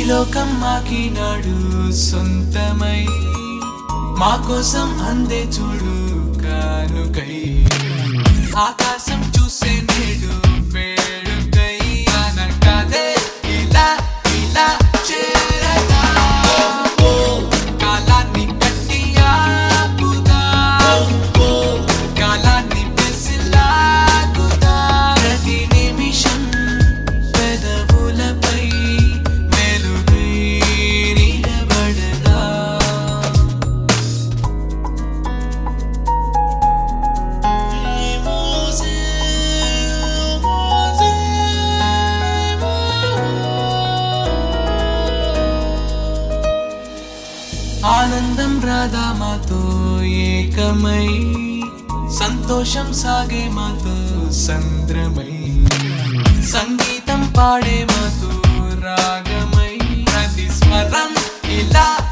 లోకం మాకినాడు సొంతమై మా కోసం అందే చూడు కానుకై ఆకాశం చూసే నేడు వేడుకై అనకదే ఇలా ఇలా చేరగా కాలాన్ని కట్టి ఆపుదాం కాలాన్ని వెసిలాగుదాం ప్రతి నిమిషం పెదవులపై వెలుగై నిలబడదా ఆనందం రాదా మాతో ఏకమై సంతోషం సాగే మాతో సంద్రమై సంగీతం పాడే మాతో రాగమై ప్రతి స్వరం ఇలా